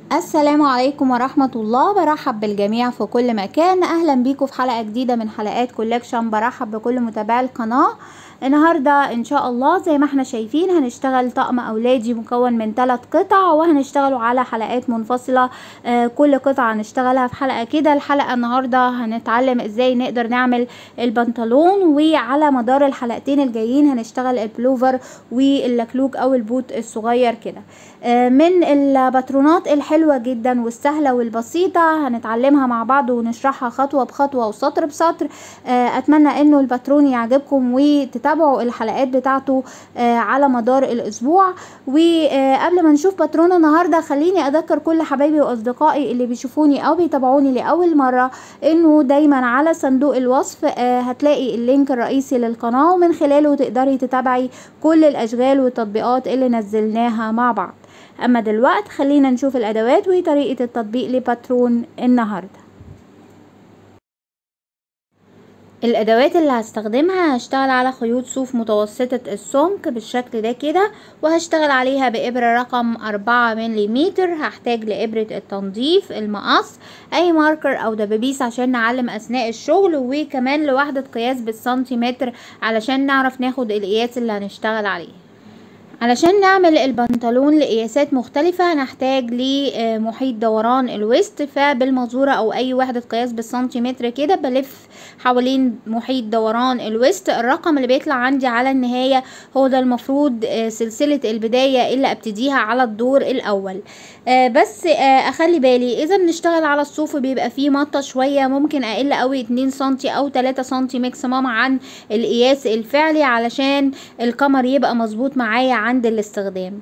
السلام عليكم ورحمة الله برحب بالجميع في كل مكان أهلا بيكم في حلقة جديدة من حلقات كولكشن برحب بكل متابعي القناة النهاردة إن شاء الله زي ما احنا شايفين هنشتغل طقم أولادي مكون من ثلاث قطع وهنشتغلوا على حلقات منفصلة آه كل قطعة هنشتغلها في حلقة كده الحلقة النهاردة هنتعلم ازاي نقدر نعمل البنطلون وعلى مدار الحلقتين الجايين هنشتغل البلوفر واللكلوك أو البوت الصغير كده آه من الباترونات الحلوة جدا والسهلة والبسيطة هنتعلمها مع بعض ونشرحها خطوة بخطوة وسطر بسطر آه أتمنى إنه الباترون يعجبكم وتتابعوا الحلقات بتاعته آه على مدار الأسبوع وقبل ما نشوف باترون النهاردة خليني أذكر كل حبايبي وأصدقائي اللي بيشوفوني أو بيتابعوني لأول مرة إنه دايما على صندوق الوصف هتلاقي اللينك الرئيسي للقناة ومن خلاله تقدري تتابعي كل الأشغال والتطبيقات اللي نزلناها مع بعض اما دلوقت خلينا نشوف الادوات وطريقة التطبيق لباترون النهاردة الادوات اللي هستخدمها هشتغل على خيوط صوف متوسطة السمك بالشكل ده كده وهشتغل عليها بإبرة رقم أربعة مليمتر هحتاج لإبرة التنظيف المقص أي ماركر أو دبابيس عشان نعلم أثناء الشغل وكمان لوحدة قياس بالسنتيمتر علشان نعرف ناخد القياس اللي هنشتغل عليه علشان نعمل البنطلون لقياسات مختلفة هنحتاج لمحيط دوران الوسط فبالمزورة او اي وحدة قياس بالسنتيمتر كده بلف حوالين محيط دوران الوسط الرقم اللي بيطلع عندي على النهاية هو ده المفروض سلسلة البداية اللي ابتديها على الدور الاول بس اخلي بالي اذا بنشتغل على الصوف بيبقى فيه مطة شوية ممكن اقل قوي اتنين سنتي او تلاتة سنتي ماكسيموم عن القياس الفعلي علشان القمر يبقى مظبوط معايا عند الاستخدام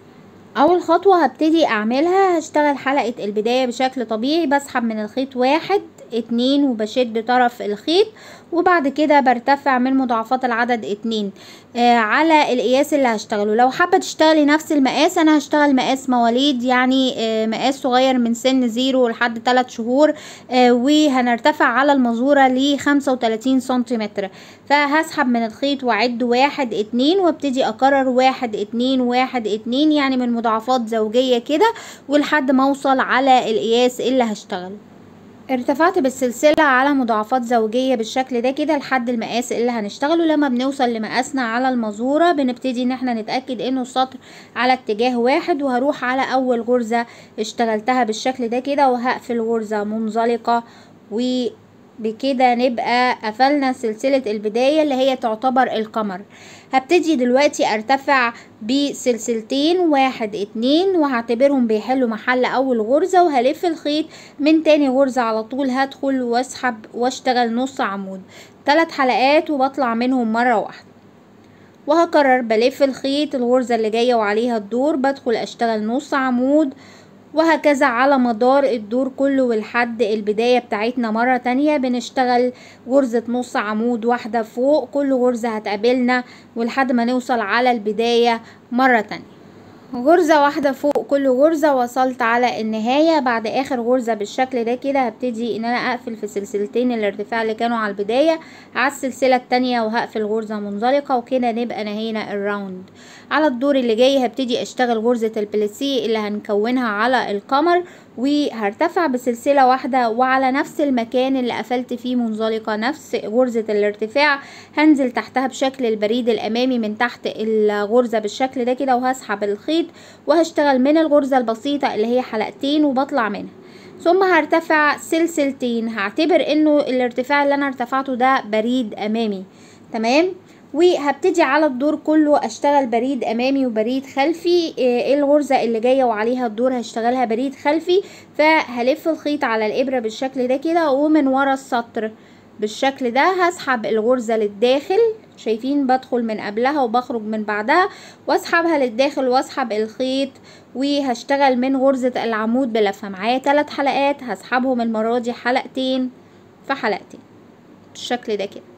اول خطوة هبتدي اعملها هشتغل حلقة البداية بشكل طبيعي بسحب من الخيط واحد اتنين وبشد طرف الخيط وبعد كده برتفع من مضاعفات العدد اتنين آه على القياس اللي هشتغله لو حابة تشتغلي نفس المقاس انا هشتغل مقاس مواليد يعني آه مقاس صغير من سن زيرو لحد تلات شهور آه وهنرتفع على المزورة لخمسة وتلاتين سنتيمتر فهسحب من الخيط واعد واحد اتنين وابتدي اكرر واحد اتنين واحد اتنين يعني من مضاعفات زوجية كده ولحد ما اوصل على القياس اللي هشتغله ارتفعت بالسلسلة على مضاعفات زوجية بالشكل ده كده لحد المقاس اللي هنشتغله لما بنوصل لمقاسنا على المزورة بنبتدي ان احنا نتأكد انه السطر على اتجاه واحد وهروح على اول غرزة اشتغلتها بالشكل ده كده وهقفل غرزة منزلقة و بكده نبقى قفلنا سلسلة البداية اللي هي تعتبر القمر هبتدي دلوقتي ارتفع بسلسلتين واحد اتنين وهعتبرهم بيحلوا محل اول غرزة وهلف الخيط من تاني غرزة على طول هدخل واسحب واشتغل نص عمود ثلاث حلقات وبطلع منهم مرة واحدة وهكرر بلف الخيط الغرزة اللي جاية وعليها الدور بدخل اشتغل نص عمود وهكذا على مدار الدور كله ولحد البداية بتاعتنا مرة تانية بنشتغل غرزة نص عمود واحدة فوق كل غرزة هتقابلنا ولحد ما نوصل على البداية مرة تانية غرزة واحدة فوق كل غرزة وصلت على النهاية بعد اخر غرزة بالشكل ده كده هبتدي ان انا اقفل في سلسلتين الارتفاع اللي كانوا على البداية على السلسلة التانية وهقفل غرزة منزلقة وكده نبقى نهينا الراوند على الدور اللي جاي هبتدي اشتغل غرزة البليسيه اللي هنكونها على القمر وهرتفع بسلسلة واحدة وعلى نفس المكان اللي قفلت فيه منزلقة نفس غرزة الارتفاع هنزل تحتها بشكل البريد الامامي من تحت الغرزة بالشكل ده كده وهسحب الخيط وهشتغل من الغرزة البسيطة اللي هي حلقتين وبطلع منها ثم هرتفع سلسلتين هعتبر انه الارتفاع اللي انا ارتفعته ده بريد امامي تمام وهبتدي على الدور كله اشتغل بريد امامي وبريد خلفي ايه الغرزة اللي جاية وعليها الدور هشتغلها بريد خلفي فهلف الخيط على الابرة بالشكل ده كده ومن ورا السطر بالشكل ده هسحب الغرزة للداخل شايفين بدخل من قبلها وبخرج من بعدها واسحبها للداخل واسحب الخيط وهشتغل من غرزة العمود بلفة معايا ثلاث حلقات هسحبهم المرة دي حلقتين في حلقتين بالشكل ده كده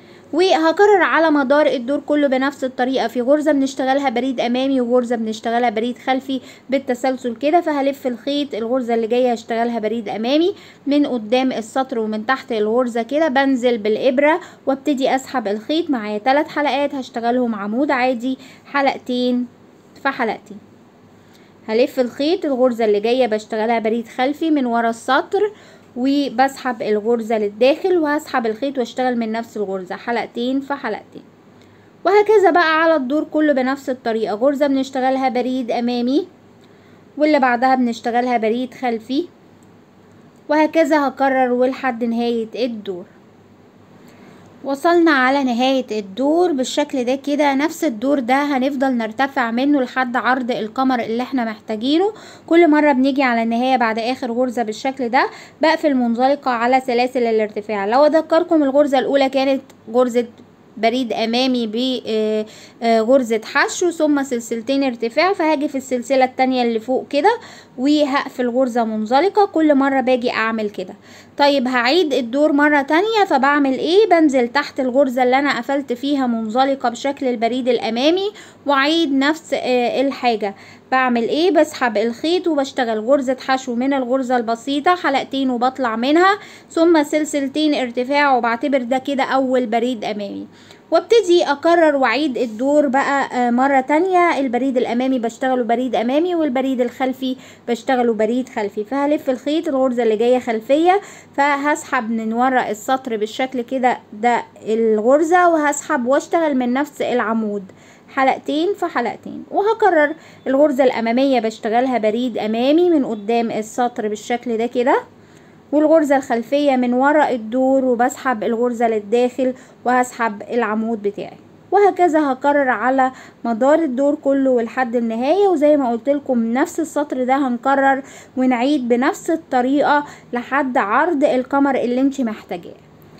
وهكرر على مدار الدور كله بنفس الطريقة في غرزة بنشتغلها بريد امامي وغرزة بنشتغلها بريد خلفي بالتسلسل كده فهلف الخيط الغرزة اللي جاية هشتغلها بريد امامي من قدام السطر ومن تحت الغرزة كده بنزل بالابرة وابتدي اسحب الخيط معايا ثلاث حلقات هشتغلهم عمود عادي حلقتين في حلقتين هلف الخيط الغرزة اللي جاية بشتغلها بريد خلفي من ورا السطر وبسحب الغرزة للداخل وهسحب الخيط واشتغل من نفس الغرزة حلقتين في حلقتين وهكذا بقى على الدور كله بنفس الطريقة غرزة بنشتغلها بريد امامي واللي بعدها بنشتغلها بريد خلفي وهكذا هكرر ولحد نهاية الدور وصلنا على نهاية الدور بالشكل ده كده نفس الدور ده هنفضل نرتفع منه لحد عرض القمر اللي احنا محتاجينه كل مرة بنيجي على النهاية بعد اخر غرزة بالشكل ده بقفل منزلقة على سلاسل الارتفاع لو اذكركم الغرزة الاولى كانت غرزة بريد امامي بغرزة حشو ثم سلسلتين ارتفاع فهاجي في السلسلة التانية اللي فوق كده وهقفل غرزة منزلقة كل مرة باجي اعمل كده طيب هعيد الدور مرة تانية فبعمل ايه بنزل تحت الغرزة اللي انا قفلت فيها منزلقة بشكل البريد الامامي واعيد نفس الحاجة بعمل ايه بسحب الخيط وبشتغل غرزة حشو من الغرزة البسيطة حلقتين وبطلع منها ثم سلسلتين ارتفاع وبعتبر ده كده اول بريد امامي وابتدي اكرر واعيد الدور بقى مرة تانية البريد الامامي بشتغله بريد امامي والبريد الخلفي بشتغله بريد خلفي فهلف الخيط الغرزة اللي جاية خلفية فهسحب من ورا السطر بالشكل كده ده الغرزة وهسحب واشتغل من نفس العمود حلقتين في حلقتين وهكرر الغرزة الأمامية بشتغلها بريد أمامي من قدام السطر بالشكل ده كده والغرزة الخلفية من وراء الدور وبسحب الغرزة للداخل وهسحب العمود بتاعي وهكذا هكرر على مدار الدور كله ولحد النهاية وزي ما قلت لكم نفس السطر ده هنكرر ونعيد بنفس الطريقة لحد عرض القمر اللي انت محتاجاه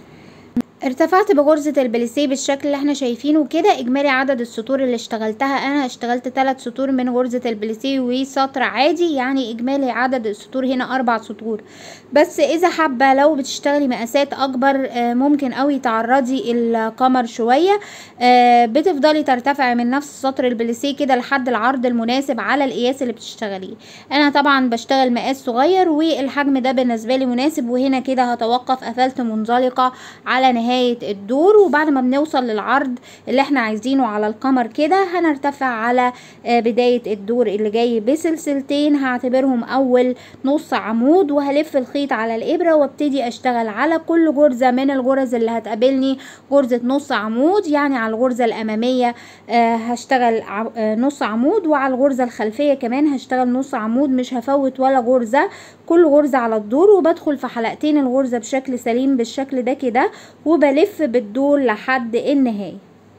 ارتفعت بغرزة البليسيه بالشكل اللي احنا شايفينه كده اجمالي عدد السطور اللي اشتغلتها انا اشتغلت ثلاث سطور من غرزة البليسيه وسطر عادي يعني اجمالي عدد السطور هنا اربع سطور بس اذا حابة لو بتشتغلي مقاسات اكبر ممكن قوي تعرضي القمر شوية بتفضلي ترتفعي من نفس سطر البليسيه كده لحد العرض المناسب على القياس اللي بتشتغليه انا طبعا بشتغل مقاس صغير والحجم ده بالنسبة لي مناسب وهنا كده هتوقف قفلت منزلقة على نهاية نهاية الدور وبعد ما بنوصل للعرض اللي احنا عايزينه على القمر كده هنرتفع على بداية الدور اللي جاي بسلسلتين هعتبرهم اول نص عمود وهلف الخيط على الابرة وابتدي اشتغل على كل غرزة من الغرز اللي هتقابلني غرزة نص عمود يعني على الغرزة الامامية هشتغل نص عمود وعلى الغرزة الخلفية كمان هشتغل نص عمود مش هفوت ولا غرزة كل غرزة على الدور وبدخل في حلقتين الغرزة بشكل سليم بالشكل ده كده وبلف بالدور لحد النهاية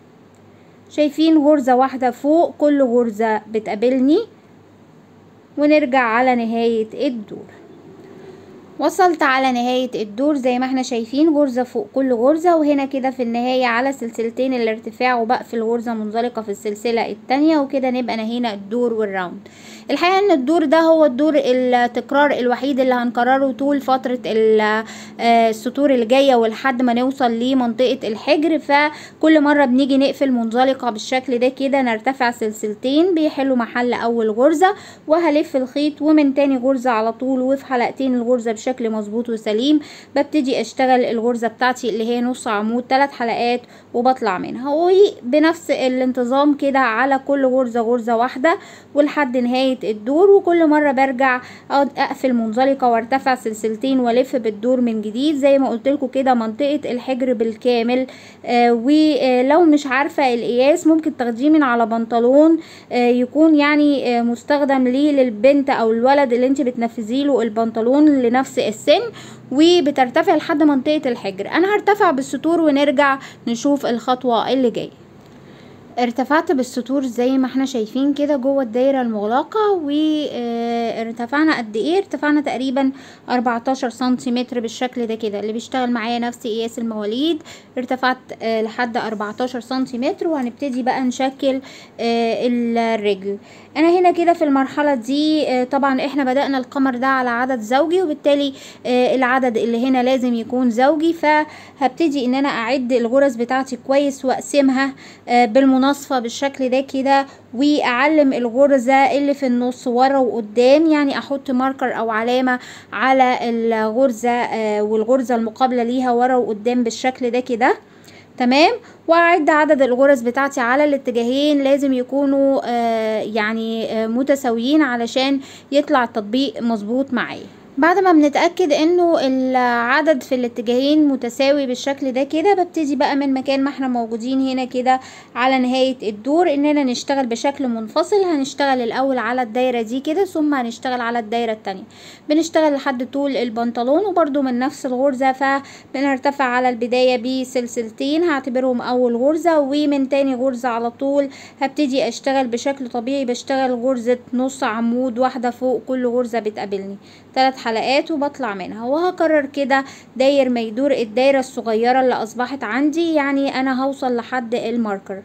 شايفين غرزة واحدة فوق كل غرزة بتقابلني ونرجع على نهاية الدور وصلت على نهاية الدور زي ما احنا شايفين غرزة فوق كل غرزة وهنا كده في النهاية على سلسلتين الارتفاع وبقفل غرزة منزلقة في السلسلة التانية وكده نبقى نهينا الدور والراوند الحقيقة ان الدور ده هو الدور التكرار الوحيد اللي هنكرره طول فترة السطور اللي جاية ولحد ما نوصل لمنطقة الحجر فكل مرة بنيجي نقفل منزلقة بالشكل ده كده نرتفع سلسلتين بيحلوا محل اول غرزة وهلف الخيط ومن تاني غرزة على طول وفي حلقتين الغرزة بشكل مظبوط وسليم ببتدي اشتغل الغرزة بتاعتي اللي هي نص عمود ثلاث حلقات وبطلع منها وبنفس الانتظام كده على كل غرزة غرزة واحدة ولحد نهاية الدور وكل مرة برجع اقفل منزلقة وارتفع سلسلتين والف بالدور من جديد زي ما قلت لكم كده منطقة الحجر بالكامل آه ولو مش عارفة القياس ممكن تاخديه من على بنطلون آه يكون يعني آه مستخدم ليه للبنت او الولد اللي انت بتنفذي له البنطلون لنفس السن وبترتفع لحد منطقة الحجر انا هرتفع بالسطور ونرجع نشوف الخطوة اللي جايه ارتفعت بالسطور زي ما احنا شايفين كده جوه الدايرة المغلقة وارتفعنا قد ايه ارتفعنا تقريبا 14 سنتيمتر بالشكل ده كده اللي بيشتغل معايا نفس قياس المواليد ارتفعت اه لحد 14 سنتيمتر وهنبتدي بقى نشكل اه الرجل انا هنا كده في المرحلة دي اه طبعا احنا بدأنا القمر ده على عدد زوجي وبالتالي العدد اللي هنا لازم يكون زوجي فهبتدي ان انا اعد الغرز بتاعتي كويس واقسمها بالمناصفة بالشكل ده كده واعلم الغرزة اللي في النص ورا وقدام يعني احط ماركر او علامة على الغرزة والغرزة المقابلة ليها ورا وقدام بالشكل ده كده تمام واعد عدد الغرز بتاعتي على الاتجاهين لازم يكونوا آه يعني آه متساويين علشان يطلع التطبيق مظبوط معايا بعد ما بنتأكد انه العدد في الاتجاهين متساوي بالشكل ده كده ببتدي بقى من مكان ما احنا موجودين هنا كده على نهاية الدور اننا نشتغل بشكل منفصل هنشتغل الاول على الدايرة دي كده ثم هنشتغل على الدايرة التانية بنشتغل لحد طول البنطلون وبرده من نفس الغرزة فبنرتفع على البداية بسلسلتين هعتبرهم اول غرزة ومن تاني غرزة على طول هبتدي اشتغل بشكل طبيعي بشتغل غرزة نص عمود واحدة فوق كل غرزة بتقابلني ثلاث حلقات وبطلع منها وهكرر كده داير ما يدور الدايرة الصغيرة اللي اصبحت عندي يعني انا هوصل لحد الماركر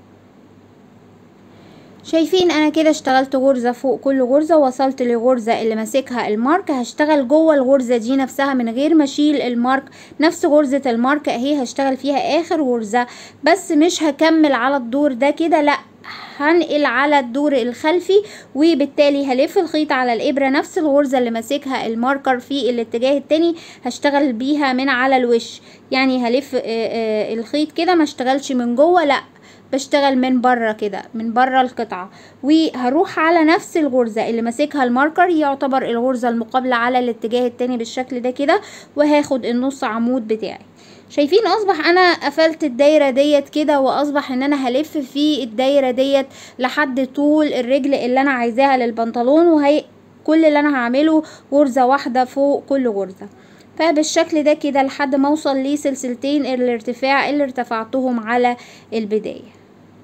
شايفين انا كده اشتغلت غرزة فوق كل غرزة وصلت لغرزة اللي ماسكها المارك هشتغل جوه الغرزة دي نفسها من غير ما اشيل المارك نفس غرزة المارك اهي هشتغل فيها اخر غرزة بس مش هكمل على الدور ده كده لا هنقل على الدور الخلفي وبالتالي هلف الخيط على الابرة نفس الغرزة اللي ماسكها الماركر في الاتجاه التاني هشتغل بيها من على الوش يعني هلف الخيط كده ما اشتغلش من جوه لا بشتغل من بره كده من بره القطعة وهروح على نفس الغرزة اللي ماسكها الماركر يعتبر الغرزة المقابلة على الاتجاه التاني بالشكل ده كده وهاخد النص عمود بتاعي شايفين اصبح انا قفلت الدايرة ديت كده واصبح ان انا هلف في الدايرة ديت لحد طول الرجل اللي انا عايزاها للبنطلون وهي كل اللي انا هعمله غرزة واحدة فوق كل غرزة فبالشكل ده كده لحد ما اوصل لسلسلتين الارتفاع اللي ارتفعتهم على البداية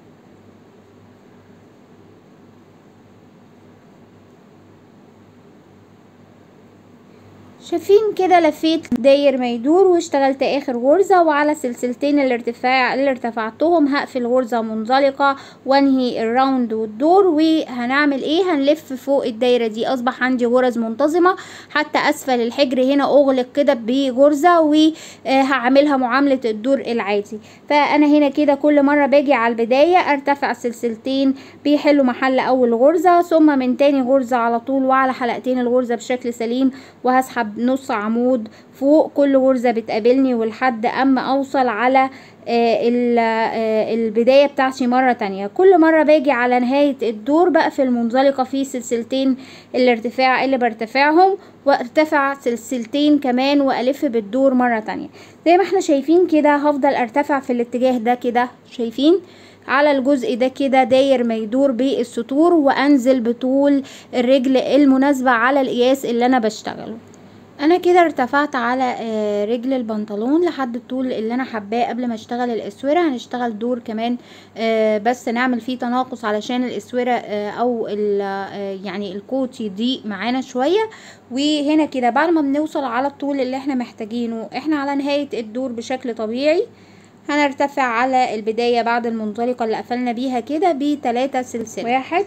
شايفين كده لفيت داير ما يدور واشتغلت اخر غرزة وعلى سلسلتين الارتفاع اللي ارتفعتهم هقفل غرزة منزلقة وانهي الراوند والدور وهنعمل ايه هنلف فوق الدايرة دي اصبح عندي غرز منتظمة حتى اسفل الحجر هنا اغلق كده بغرزة وهعملها معاملة الدور العادي فانا هنا كده كل مرة باجي على البداية ارتفع سلسلتين بيحلوا محل اول غرزة ثم من تاني غرزة على طول وعلى حلقتين الغرزة بشكل سليم وهسحب نص عمود فوق كل غرزة بتقابلني ولحد اما اوصل على آه آه البداية بتاعتي مرة تانية كل مرة باجي على نهاية الدور بقفل منزلقة في سلسلتين الارتفاع اللي برتفعهم وارتفع سلسلتين كمان والف بالدور مرة تانية زي ما احنا شايفين كده هفضل ارتفع في الاتجاه ده كده شايفين على الجزء ده كده داير ما يدور بالسطور وانزل بطول الرجل المناسبة على القياس اللي انا بشتغله انا كده ارتفعت على رجل البنطلون لحد الطول اللي انا حباه قبل ما اشتغل الاسوره هنشتغل دور كمان بس نعمل فيه تناقص علشان الاسوره او يعني الكوت يضيق معانا شويه وهنا كده بعد ما بنوصل على الطول اللي احنا محتاجينه احنا على نهايه الدور بشكل طبيعي هنرتفع على البدايه بعد المنطلقه اللي قفلنا بيها كده بتلاتة سلسله واحد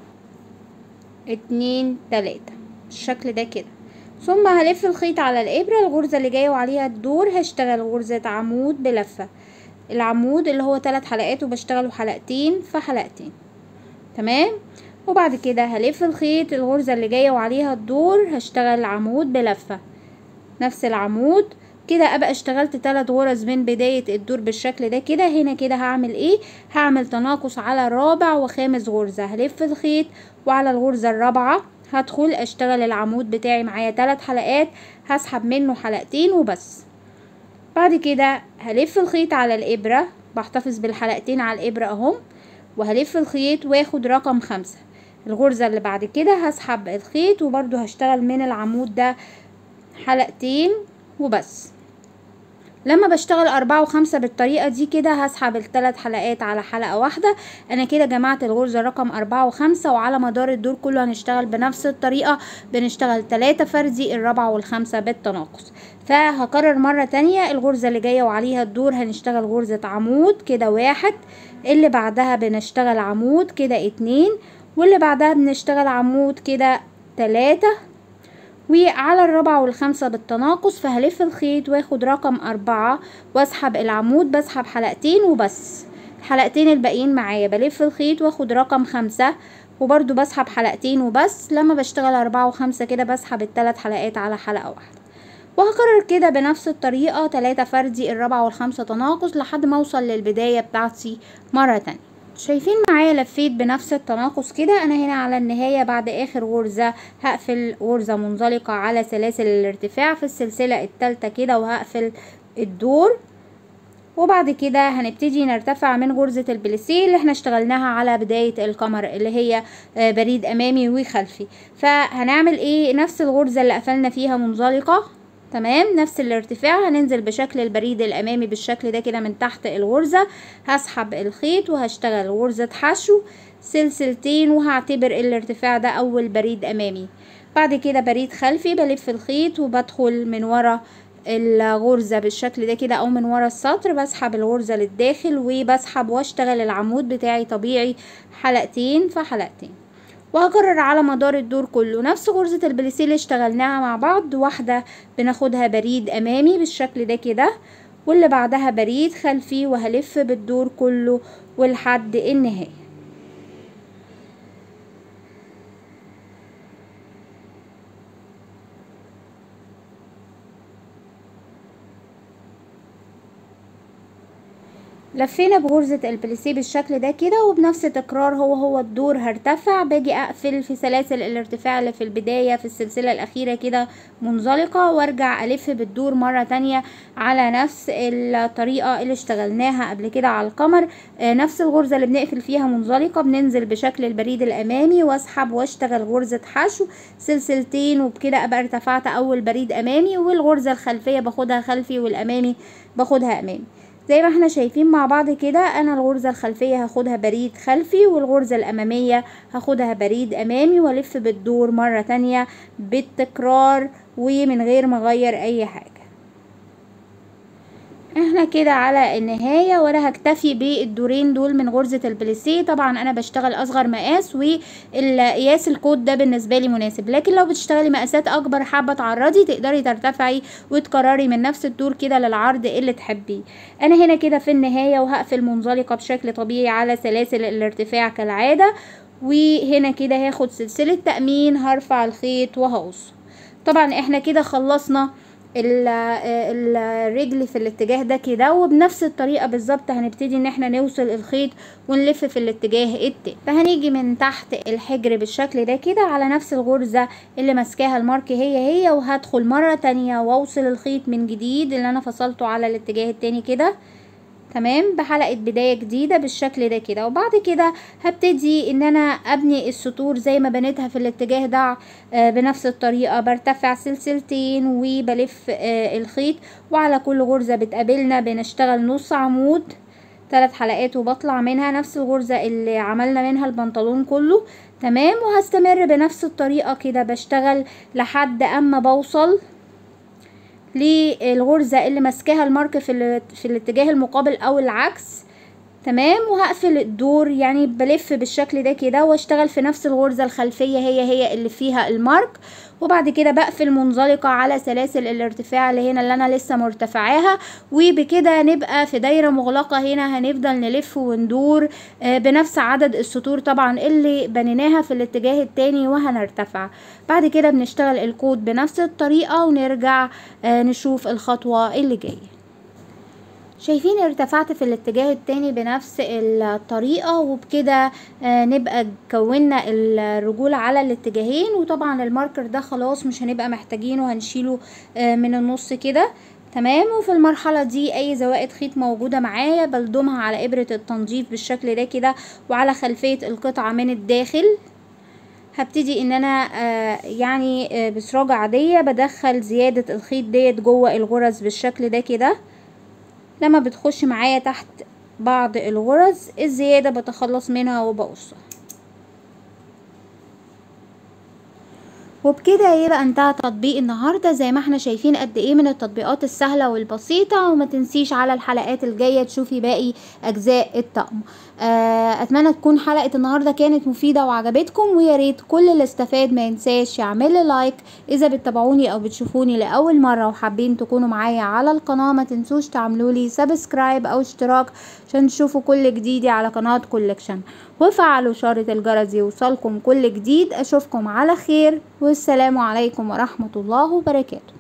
اتنين تلاتة بالشكل ده كده ثم هلف الخيط على الابرة الغرزة اللي جاية وعليها الدور هشتغل غرزة عمود بلفة العمود اللي هو ثلاث حلقات وبشتغله حلقتين في حلقتين تمام وبعد كده هلف الخيط الغرزة اللي جاية وعليها الدور هشتغل عمود بلفة نفس العمود كده ابقى اشتغلت ثلاث غرز من بداية الدور بالشكل ده كده هنا كده هعمل ايه هعمل تناقص على رابع وخامس غرزة هلف الخيط وعلى الغرزة الرابعة هدخل اشتغل العمود بتاعي معايا ثلاث حلقات هسحب منه حلقتين وبس بعد كده هلف الخيط على الابرة بحتفظ بالحلقتين على الابرة اهم وهلف الخيط واخد رقم خمسة الغرزة اللي بعد كده هسحب الخيط وبرضو هشتغل من العمود ده حلقتين وبس لما بشتغل أربعة وخمسة بالطريقة دي كده هسحب الثلاث حلقات على حلقة واحدة أنا كده جمعت الغرزة رقم أربعة وخمسة وعلى مدار الدور كله هنشتغل بنفس الطريقة بنشتغل تلاتة فردي الرابعة والخامسة بالتناقص فهكرر مرة تانية الغرزة اللي جاية وعليها الدور هنشتغل غرزة عمود كده واحد اللي بعدها بنشتغل عمود كده اتنين واللي بعدها بنشتغل عمود كده تلاتة وعلى الرابعة والخامسة بالتناقص فهلف الخيط واخد رقم أربعة واسحب العمود بسحب حلقتين وبس الحلقتين الباقيين معايا بلف الخيط واخد رقم خمسة وبرضو بسحب حلقتين وبس لما بشتغل أربعة وخمسة كده بسحب التلات حلقات على حلقة واحدة وهكرر كده بنفس الطريقة تلاتة فردي الرابعة والخامسة تناقص لحد ما اوصل للبداية بتاعتي مرة تانية شايفين معايا لفيت بنفس التناقص كده انا هنا على النهاية بعد اخر غرزة هقفل غرزة منزلقة على سلاسل الارتفاع في السلسلة التالتة كده وهقفل الدور وبعد كده هنبتدي نرتفع من غرزة البليسيه اللي احنا اشتغلناها على بداية القمر اللي هي بريد امامي وخلفي فهنعمل ايه نفس الغرزة اللي قفلنا فيها منزلقة تمام نفس الارتفاع هننزل بشكل البريد الامامي بالشكل ده كده من تحت الغرزة هسحب الخيط وهشتغل غرزة حشو سلسلتين وهعتبر الارتفاع ده اول بريد امامي بعد كده بريد خلفي بلف الخيط وبدخل من ورا الغرزة بالشكل ده كده او من ورا السطر بسحب الغرزة للداخل وبسحب واشتغل العمود بتاعي طبيعي حلقتين في حلقتين وهكرر على مدار الدور كله نفس غرزة البليسيه اللي اشتغلناها مع بعض واحدة بناخدها بريد امامي بالشكل ده كده واللي بعدها بريد خلفي وهلف بالدور كله ولحد النهاية لفينا بغرزة البليسيه بالشكل ده كده وبنفس تكرار هو هو الدور هرتفع باجي اقفل في سلاسل الارتفاع اللي في البداية في السلسلة الاخيرة كده منزلقة وارجع الف بالدور مرة تانية على نفس الطريقة اللي اشتغلناها قبل كده على القمر آه نفس الغرزة اللي بنقفل فيها منزلقة بننزل بشكل البريد الامامي واسحب واشتغل غرزة حشو سلسلتين وبكده ابقى ارتفعت اول بريد امامي والغرزة الخلفية باخدها خلفي والامامي باخدها امامي زي ما احنا شايفين مع بعض كده انا الغرزة الخلفية هاخدها بريد خلفي والغرزة الامامية هاخدها بريد امامي والف بالدور مرة تانية بالتكرار ومن غير ما اغير اي حاجة احنا كده على النهاية وانا هكتفي بالدورين دول من غرزة البليسيه طبعا انا بشتغل اصغر مقاس والقياس الكود ده بالنسبة لي مناسب لكن لو بتشتغلي مقاسات اكبر حابة تعرضي تقدري ترتفعي وتكرري من نفس الدور كده للعرض اللي تحبيه انا هنا كده في النهاية وهقفل منزلقة بشكل طبيعي على سلاسل الارتفاع كالعادة وهنا كده هاخد سلسلة تأمين هرفع الخيط وهقص طبعا احنا كده خلصنا الرجل في الاتجاه ده كده وبنفس الطريقة بالظبط هنبتدي ان احنا نوصل الخيط ونلف في الاتجاه التاني فهنيجي من تحت الحجر بالشكل ده كده على نفس الغرزة اللي ماسكاها المارك هي هي وهدخل مرة تانية واوصل الخيط من جديد اللي انا فصلته على الاتجاه التاني كده تمام بحلقة بداية جديدة بالشكل ده كده وبعد كده هبتدي ان انا ابني السطور زي ما بنيتها في الاتجاه ده آه بنفس الطريقة برتفع سلسلتين وبلف آه الخيط وعلى كل غرزة بتقابلنا بنشتغل نص عمود ثلاث حلقات وبطلع منها نفس الغرزة اللي عملنا منها البنطلون كله تمام وهستمر بنفس الطريقة كده بشتغل لحد اما بوصل للغرزة اللي ماسكاها المارك في, في الاتجاه المقابل او العكس تمام وهقفل الدور يعني بلف بالشكل ده كده واشتغل في نفس الغرزة الخلفية هي هي اللي فيها المارك وبعد كده بقفل منزلقة على سلاسل الارتفاع اللي هنا اللي انا لسه مرتفعاها وبكده نبقى في دايرة مغلقة هنا هنفضل نلف وندور بنفس عدد السطور طبعا اللي بنيناها في الاتجاه التاني وهنرتفع بعد كده بنشتغل الكود بنفس الطريقة ونرجع نشوف الخطوة اللي جايه شايفين ارتفعت في الاتجاه التاني بنفس الطريقة وبكده آه نبقى كونا الرجول على الاتجاهين وطبعا الماركر ده خلاص مش هنبقى محتاجينه هنشيله آه من النص كده تمام وفي المرحلة دي اي زوائد خيط موجودة معايا بلضمها على ابرة التنظيف بالشكل ده كده وعلى خلفية القطعة من الداخل هبتدي ان انا آه يعني آه بسراجة عادية بدخل زيادة الخيط ديت جوه الغرز بالشكل ده كده لما بتخش معايا تحت بعض الغرز الزيادة بتخلص منها وبقصها وبكده يبقى انتهى تطبيق النهاردة زي ما احنا شايفين قد ايه من التطبيقات السهلة والبسيطة وما تنسيش على الحلقات الجاية تشوفي باقي اجزاء الطقم اتمنى تكون حلقة النهاردة كانت مفيدة وعجبتكم ويا ريت كل اللي استفاد ما ينساش يعمل لي لايك اذا بتتابعوني او بتشوفوني لاول مرة وحابين تكونوا معايا على القناة ما تنسوش تعملوا لي سبسكرايب او اشتراك عشان تشوفوا كل جديدي على قناة كولكشن وفعلوا شارة الجرس يوصلكم كل جديد اشوفكم على خير والسلام عليكم ورحمة الله وبركاته